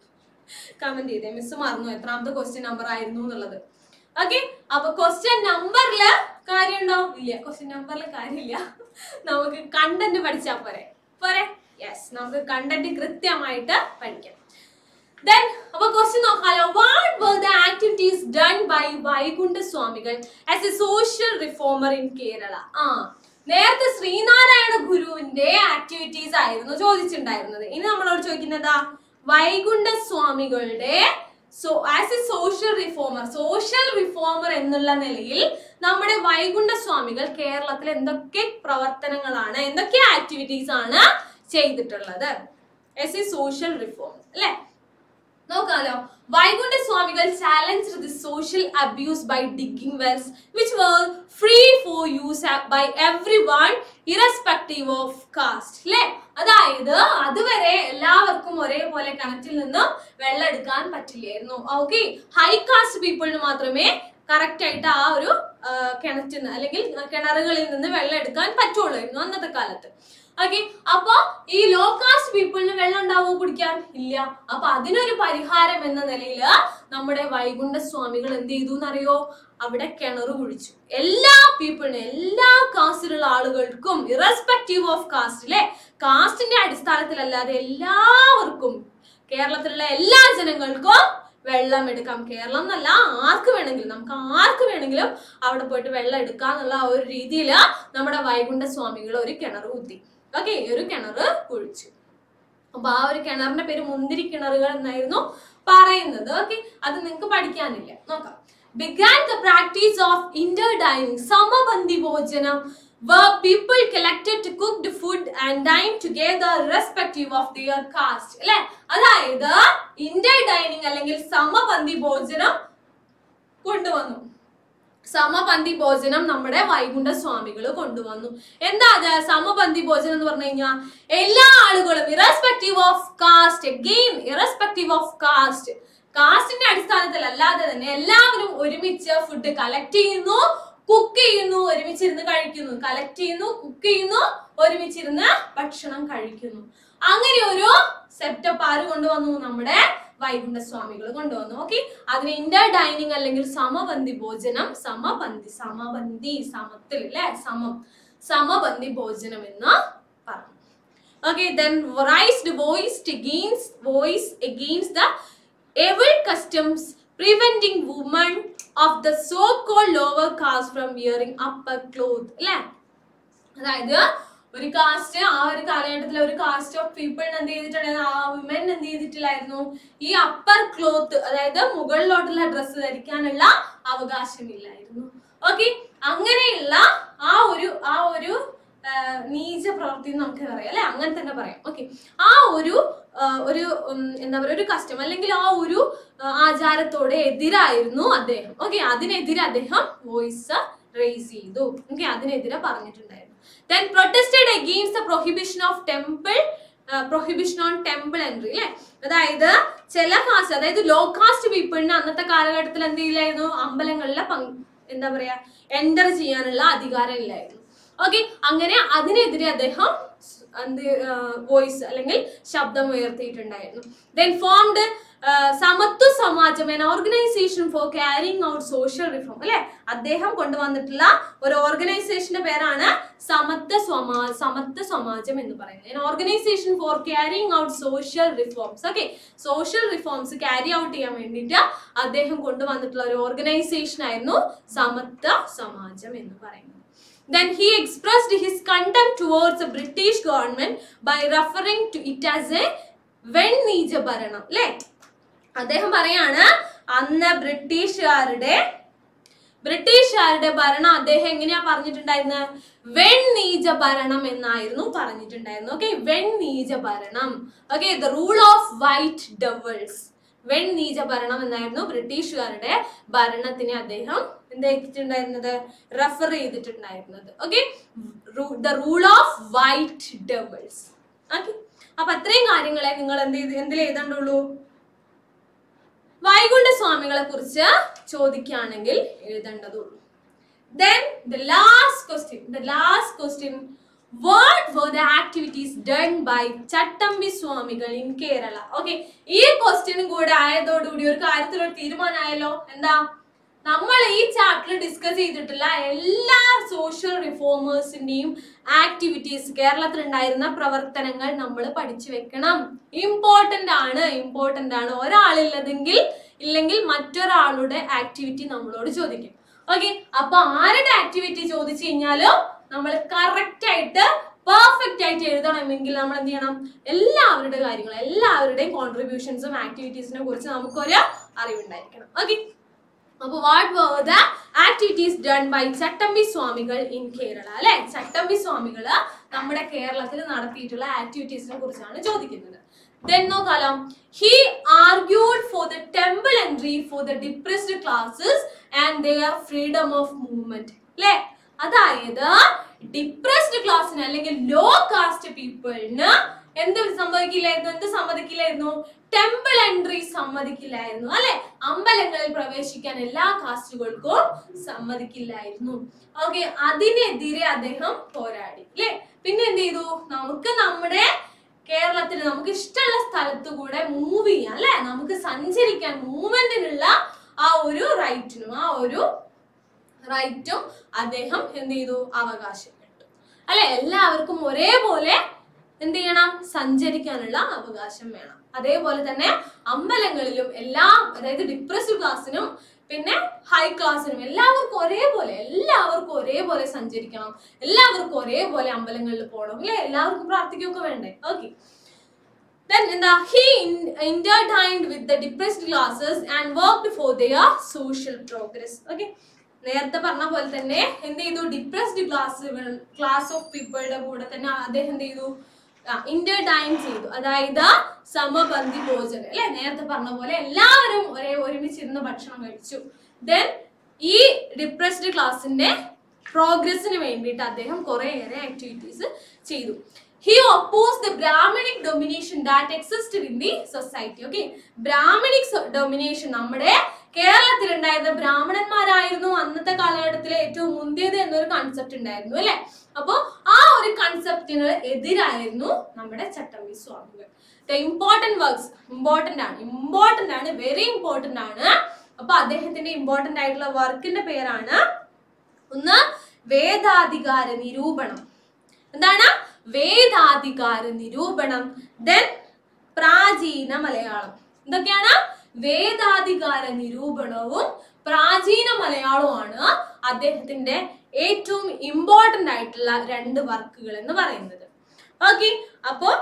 കമന്റ് ചെയ്തേ മിസ് മറന്നു എത്രാമത്തെ ക്വസ്റ്റ്യൻ നമ്പർ ആയിരുന്നു എന്നുള്ളത് ഓക്കെ അപ്പൊ ക്വസ്റ്റ്യൻ നമ്പറില് കാര്യമുണ്ടോ ഇല്ല ക്വസ്റ്റ്യൻ നമ്പറിൽ കാര്യമില്ല നമുക്ക് കണ്ടന്റ് പഠിച്ചാ പോരെ പോരെ യെസ് നമുക്ക് കണ്ടന്റ് കൃത്യമായിട്ട് പഠിക്കാം ദെൻ അപ്പൊ ക്വസ്റ്റ്യൻ നോക്കാലോ what were the activities done by Vaikunda Swamikal as a social reformer in Kerala ആ നേരത്തെ ശ്രീനാരായണ ഗുരുവിന്റെ ആക്ടിവിറ്റീസ് ആയിരുന്നു ചോദിച്ചിട്ടുണ്ടായിരുന്നത് ഇനി നമ്മളോട് ചോദിക്കുന്നതാ വൈകുണ്ഠ സ്വാമികളുടെ so as a social reformer social reformer എന്നുള്ള നിലയിൽ നമ്മുടെ വൈകുണ്ഠ സ്വാമികൾ കേരളത്തിൽ എന്തൊക്കെ പ്രവർത്തനങ്ങളാണ് എന്തൊക്കെ ആക്ടിവിറ്റീസ് ആണ് ചെയ്തിട്ടുള്ളത് ആസ് എ സോഷ്യൽ റിഫോം അല്ലെ നോക്കാലോ Vaikunda Swamikal challenge the social abuse by digging wells which were free for use by every one irrespective of caste അല്ലെ അതായത് അതുവരെ എല്ലാവർക്കും ഒരേപോലെ കിണറ്റിൽ നിന്നും വെള്ളം എടുക്കാൻ പറ്റില്ലായിരുന്നു ഓക്കെ ഹൈ കാസ്റ്റ് പീപ്പിളിന് മാത്രമേ കറക്റ്റ് ആയിട്ട് ആ ഒരു ആ, കിണറ്റിൽ നിന്ന് അല്ലെങ്കിൽ കിണറുകളിൽ നിന്ന് വെള്ളം എടുക്കാൻ പറ്റുള്ളായിരുന്നു അന്നത്തെ കാലത്ത് ഓക്കെ അപ്പൊ ഈ ലോ കാസ്റ്റ് പീപ്പിളിന് വെള്ളം ഉണ്ടാവോ കുടിക്കാൻ ഇല്ല അപ്പൊ അതിനൊരു പരിഹാരം എന്ന നിലയിൽ നമ്മുടെ വൈകുണ്ഠ സ്വാമികൾ എന്ത് ചെയ്തു എന്നറിയോ അവിടെ കിണർ കുഴിച്ചു എല്ലാ പീപ്പിളിനും എല്ലാ കാസ്റ്റിലുള്ള ആളുകൾക്കും ഇറസ്പെക്റ്റീവ് ഓഫ് കാസ്റ്റ് അല്ലെ കാസ്റ്റിന്റെ അടിസ്ഥാനത്തിലല്ലാതെ എല്ലാവർക്കും കേരളത്തിലുള്ള എല്ലാ ജനങ്ങൾക്കും വെള്ളം എടുക്കാം കേരളം എന്നല്ല ആർക്ക് വേണമെങ്കിലും നമുക്ക് ആർക്ക് വേണമെങ്കിലും അവിടെ പോയിട്ട് വെള്ളം എടുക്കാന്നുള്ള ആ ഒരു രീതിയിൽ നമ്മുടെ വൈകുണ്ഠ സ്വാമികൾ ഒരു കിണർ കുത്തി ഓക്കെ ഒരു കിണർ കുഴിച്ചു അപ്പൊ ആ ഒരു കിണറിന്റെ പേര് മുന്തിരി കിണറുകൾ എന്നായിരുന്നു പറയുന്നത് ഓക്കെ അത് നിങ്ങൾക്ക് പഠിക്കാനില്ല നോക്കാം began the practice of interdining സമബന്ധി ഭോജനം where people collected to cooked food and dine together irrespective of their caste അല്ലെ അതായത് ഇന്റർ ഡൈനിങ് അല്ലെങ്കിൽ സമപന്തി ഭോജനം കൊണ്ടുവന്നു സമപന്തി ഭോജനം നമ്മുടെ വൈകുണ്ഠ സ്വാമികൾ കൊണ്ടുവന്നു എന്താ അത് സമപന്തി ഭോജനം എന്ന് പറഞ്ഞു കഴിഞ്ഞാൽ എല്ലാ ആളുകളും irrespective of caste again irrespective of caste കാസ്റ്റിന്റെ അടിസ്ഥാനത്തിൽ അല്ലാതെ തന്നെ എല്ലാവരും ഒരുമിച്ച് ഫുഡ് കളക്ട് ചെയ്യുന്നു കുക്ക് ചെയ്യുന്നു ഒരുമിച്ചിരുന്ന് കഴിക്കുന്നു കളക്ട് ചെയ്യുന്നു കുക്ക് ചെയ്യുന്നു ഒരുമിച്ചിരുന്ന് ഭക്ഷണം കഴിക്കുന്നു അങ്ങനെ ഒരു സെറ്റപ്പ് ആര് കൊണ്ടുവന്നു നമ്മുടെ വൈകുണ്ഠ സ്വാമികൾ കൊണ്ടുവന്നു ഓക്കെ അതിന് ഇന്റർ ഡൈനിങ് അല്ലെങ്കിൽ സമപന്തി ഭോജനം സമപന്തി സമപന്തി സമത്തിൽ അല്ലെ സമം സമപന്തി ഭോജനം എന്ന് പറഞ്ഞു okay then raised voice against voice against the evil customs preventing women of the so-called lower caste from wearing upper cloth അല്ലേ അതായത് ഒരു കാസ്റ്റ് ആ ഒരു കാലഘട്ടത്തിൽ ഒരു കാസ്റ്റ് ഓഫ് പീപ്പിളിന് എന്ത് ചെയ്തിട്ടുണ്ടായിരുന്നു ആ വിമൻ എന്ത് ചെയ്തിട്ടില്ലായിരുന്നു ഈ അപ്പർ ക്ലോത്ത് അതായത് മുകളിലോട്ടുള്ള ഡ്രസ്സ് ധരിക്കാനുള്ള അവകാശമില്ലായിരുന്നു ഓക്കെ അങ്ങനെയുള്ള ആ ഒരു ആ ഒരു ആ, നീച പ്രവൃത്തി എന്ന് നമുക്ക് പറയാം അല്ലെ അങ്ങനെ തന്നെ പറയാം ഓക്കെ ആ ഒരു ആ, ഒരു ഉം, എന്താ പറയുക ഒരു കസ്റ്റം അല്ലെങ്കിൽ ആ ഒരു ആ, ആചാരത്തോടെ എതിരായിരുന്നു അദ്ദേഹം ഓക്കെ അതിനെതിരെ അദ്ദേഹം വോയിസ് റേസ് ചെയ്തു ഓക്കെ അതിനെതിരെ പറഞ്ഞിട്ടുണ്ടായിരുന്നു then protested against the prohibition of temple prohibition on temple entry അല്ലെ അതായത് ചില കാസ്റ്റ് അതായത് ലോ കാസ്റ്റ് പീപ്പിളിന് അന്നത്തെ കാലഘട്ടത്തിൽ എന്ത് ചെയ്യില്ലായിരുന്നു അമ്പലങ്ങളിലെ പങ്ക് എന്താ പറയാ എൻ്റർ ചെയ്യാനുള്ള അധികാരം ഇല്ലായിരുന്നു ഓക്കെ അങ്ങനെ അതിനെതിരെ അദ്ദേഹം സ് എന്ത് വോയിസ് അല്ലെങ്കിൽ ശബ്ദം ഉയർത്തിയിട്ടുണ്ടായിരുന്നു then formed Samathwa Samajam an organization for carrying out social reform അല്ലെ അദ്ദേഹം കൊണ്ടുവന്നിട്ടുള്ള ഒരു ഓർഗനൈസേഷന്റെ പേരാണ് സമത്വ സമാ സമത്വ സമാജം എന്ന് പറയുന്നത് an organization for carrying out social reforms okay social reforms carry out ചെയ്യാൻ വേണ്ടിയിട്ട് അദ്ദേഹം കൊണ്ടുവന്നിട്ടുള്ള ഒരു ഓർഗനൈസേഷൻ ആയിരുന്നു സമത്വ സമാജം എന്ന് പറയുന്നത് Then he expressed his contempt towards the British government by referring to it as a വെണ്ണീജ ഭരണം അല്ലേ അദ്ദേഹം പറയാണ് അന്ന് ബ്രിട്ടീഷുകാരുടെ ബ്രിട്ടീഷുകാരുടെ ഭരണം അദ്ദേഹം എങ്ങനെയാ പറഞ്ഞിട്ടുണ്ടായിരുന്നത് വെണ്ണീജ ഭരണം എന്നായിരുന്നു പറഞ്ഞിട്ടുണ്ടായിരുന്നു ഓക്കെ വെണ്ണീജ ഭരണം okay the rule of white devils വെണ്ണീജ ഭരണം എന്നായിരുന്നു ബ്രിട്ടീഷുകാരുടെ ഭരണത്തിനെ അദ്ദേഹം എന്തായിട്ടുണ്ടായിരുന്നത് റെഫർ ചെയ്തിട്ടുണ്ടായിരുന്നത് okay the rule of white devils okay അപ്പൊ അത്രയും കാര്യങ്ങളെ നിങ്ങൾ എന്ത് ചെയ്ത് എന്തിൽ എഴുതണ്ടുള്ളൂ വൈകുണ്ഠ സ്വാമികളെ കുറിച്ച് ചോദിക്കുകയാണെങ്കിൽ എഴുതേണ്ടതുള്ളൂ then the last question the last question what were the activities done by Chattampi Swamikal in Kerala okay ഈ ക്വസ്റ്റ്യനും കൂടെ ആയതോടുകൂടി ഒരു കാര്യത്തിൽ ഒരു തീരുമാനമായല്ലോ എന്താ നമ്മൾ ഈ ചാപ്റ്ററിൽ ഡിസ്കസ് ചെയ്തിട്ടുള്ള എല്ലാ സോഷ്യൽ റിഫോമേഴ്സിന്റെയും ആക്ടിവിറ്റീസ് കേരളത്തിൽ ഉണ്ടായിരുന്ന പ്രവർത്തനങ്ങൾ നമ്മൾ പഠിച്ചു വെക്കണം ഇമ്പോർട്ടന്റ് ആണ് ഇമ്പോർട്ടന്റ് ആണ് ഒരാളില്ലതെങ്കിൽ ഇല്ലെങ്കിൽ മറ്റൊരാളുടെ ആക്ടിവിറ്റി നമ്മളോട് ചോദിക്കും ഓക്കെ അപ്പൊ ആരുടെ ആക്ടിവിറ്റി ചോദിച്ചു കഴിഞ്ഞാലും നമ്മൾ കറക്റ്റ് ആയിട്ട് പെർഫെക്റ്റ് ആയിട്ട് എഴുതണമെങ്കിൽ നമ്മൾ എന്ത് ചെയ്യണം എല്ലാവരുടെ കാര്യങ്ങൾ എല്ലാവരുടെയും കോൺട്രിബ്യൂഷൻസും ആക്ടിവിറ്റീസിനെ കുറിച്ച് നമുക്കൊരു അറിവുണ്ടായിരിക്കണം ഓക്കെ അപ്പൊ what were the activities done by Chattampi Swamikal in Kerala അല്ലെ ചട്ടമ്പി സ്വാമികള് നമ്മുടെ കേരളത്തിൽ നടത്തിയിട്ടുള്ള ആക്ടിവിറ്റീസിനെ കുറിച്ചാണ് ചോദിക്കുന്നത് ദെൻ നോക്കാലോ he argued for the temple entry for the depressed classes and their freedom of movement അല്ലെ അതായത് ഡിപ്രസ്ഡ് ക്ലാസ്സിന് അല്ലെങ്കിൽ ലോ കാസ്റ്റ് പീപ്പിളിന് എന്ത് സംഭവിക്കില്ലായിരുന്നു എന്ത് സമ്മതിക്കില്ലായിരുന്നു ടെമ്പിൾ എൻട്രി സമ്മതിക്കില്ലായിരുന്നു അല്ലെ അമ്പലങ്ങളിൽ പ്രവേശിക്കാൻ എല്ലാ കാസ്റ്റുകൾക്കും സമ്മതിക്കില്ലായിരുന്നു ഓക്കെ അതിനെതിരെ അദ്ദേഹം പോരാടി അല്ലെ പിന്നെ എന്ത് ചെയ്തു നമുക്ക് നമ്മുടെ കേരളത്തിൽ നമുക്ക് ഇഷ്ടമുള്ള സ്ഥലത്ത് കൂടെ മൂവ് ചെയ്യാം അല്ലെ നമുക്ക് സഞ്ചരിക്കാൻ മൂവ്മെന്റിനുള്ള ആ ഒരു റൈറ്റിനും ആ ഒരു റൈറ്റും അദ്ദേഹം എന്ത് ചെയ്തു അവകാശപ്പെട്ടു അല്ലെ എല്ലാവർക്കും ഒരേപോലെ എന്ത് ചെയ്യണം സഞ്ചരിക്കാനുള്ള അവകാശം വേണം അതേപോലെ തന്നെ അമ്പലങ്ങളിലും എല്ലാ അതായത് ഡിപ്രസ്ഡ് ക്ലാസ്സിനും പിന്നെ ഹൈ ക്ലാസ്സിനും എല്ലാവർക്കും ഒരേപോലെ എല്ലാവർക്കും ഒരേപോലെ സഞ്ചരിക്കണം എല്ലാവർക്കും ഒരേപോലെ അമ്പലങ്ങളിൽ പോകണം അല്ലെ എല്ലാവർക്കും പ്രാർത്ഥിക്കുകയൊക്കെ വേണ്ടേ ഓക്കെ Then എന്താ he in- intertwined with the depressed classes and worked for their social progress. Okay. നേരത്തെ പറഞ്ഞ പോലെ തന്നെ എന്ത് ചെയ്തു ഡിപ്രസ്ഡ് ക്ലാസ്സുകൾ ക്ലാസ് ഓഫ് പീപ്പിളുടെ കൂടെ തന്നെ അദ്ദേഹം എന്ത് ചെയ്തു ഇന്റർടൈൻ ചെയ്തു അതായത് സമപന്തി ഭോജനം അല്ലെ നേരത്തെ പറഞ്ഞ പോലെ എല്ലാവരും ഒരേ ഒരുമിച്ചിരുന്ന് ഭക്ഷണം കഴിച്ചു ദെൻ ഈ ഡിപ്രസ്ഡ് ക്ലാസ്സിന്റെ പ്രോഗ്രസിന് വേണ്ടിയിട്ട് അദ്ദേഹം കുറേയേറെ ആക്ടിവിറ്റീസ് ചെയ്തു he oppose the Brahmanic domination that existed in the society okay Brahmanic domination നമ്മുടെ കേരളത്തിൽ ഉണ്ടായിരുന്ന ബ്രാഹ്മണന്മാരായിരുന്നു അന്നത്തെ കാലഘട്ടത്തിലെ ഏറ്റവും മുന്തിയത് എന്നൊരു കൺസെപ്റ്റ് ഉണ്ടായിരുന്നു അല്ലെ അപ്പോ ആ ഒരു കൺസെപ്റ്റിന് എതിരായിരുന്നു നമ്മുടെ Chattampi Swamikal important works important ആണ് ഇമ്പോർട്ടന്റ് ആണ് വെരി ഇമ്പോർട്ടന്റ് ആണ് അപ്പൊ അദ്ദേഹത്തിന്റെ ഇമ്പോർട്ടന്റ് ആയിട്ടുള്ള വർക്കിന്റെ പേരാണ് ഒന്ന് വേദാധികാര നിരൂപണം എന്താണ് വേദാധികാര നിരൂപണം ദെൻ പ്രാചീന മലയാളം എന്തൊക്കെയാണ് വേദാധികാര നിരൂപണവും പ്രാചീന മലയാളവുമാണ് അദ്ദേഹത്തിന്റെ ഏറ്റവും ഇമ്പോർട്ടന്റ് ആയിട്ടുള്ള രണ്ട് വർക്കുകൾ എന്ന് പറയുന്നത് ഓക്കെ അപ്പോ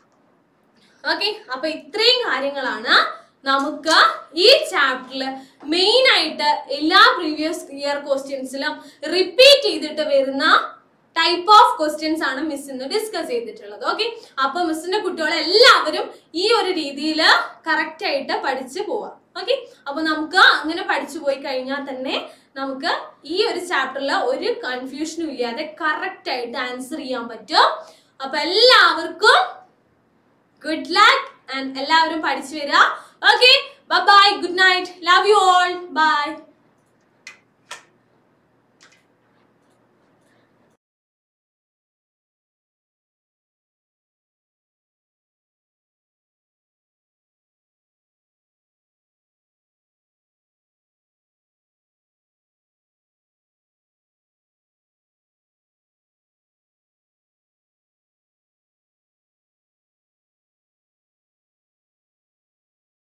ഓക്കെ അപ്പൊ ഇത്രയും കാര്യങ്ങളാണ് നമുക്ക് ഈ ചാപ്റ്ററിൽ മെയിൻ ആയിട്ട് എല്ലാ പ്രീവിയസ് ഇയർ ക്വസ്റ്റ്യൻസിലും റിപ്പീറ്റ് ചെയ്തിട്ട് വരുന്ന ടൈപ്പ് ഓഫ് ക്വസ്റ്റ്യൻസ് ആണ് മിസ് ഇന്ന് ഡിസ്കസ് ചെയ്തിട്ടുള്ളത് ഓക്കെ അപ്പൊ മിസ്സിന്റെ കുട്ടികളെ എല്ലാവരും ഈ ഒരു രീതിയിൽ കറക്റ്റ് ആയിട്ട് പഠിച്ചു പോവാം ഓക്കെ അപ്പൊ നമുക്ക് അങ്ങനെ പഠിച്ചു പോയി കഴിഞ്ഞാൽ തന്നെ നമുക്ക് ഈ ഒരു ചാപ്റ്ററിൽ ഒരു കൺഫ്യൂഷനും ഇല്ലാതെ കറക്റ്റ് ആയിട്ട് ആൻസർ ചെയ്യാൻ പറ്റും അപ്പൊ എല്ലാവർക്കും ഗുഡ് ലക്ക് ആൻഡ് എല്ലാവരും പഠിച്ചു വരിക okay bye good night love you all by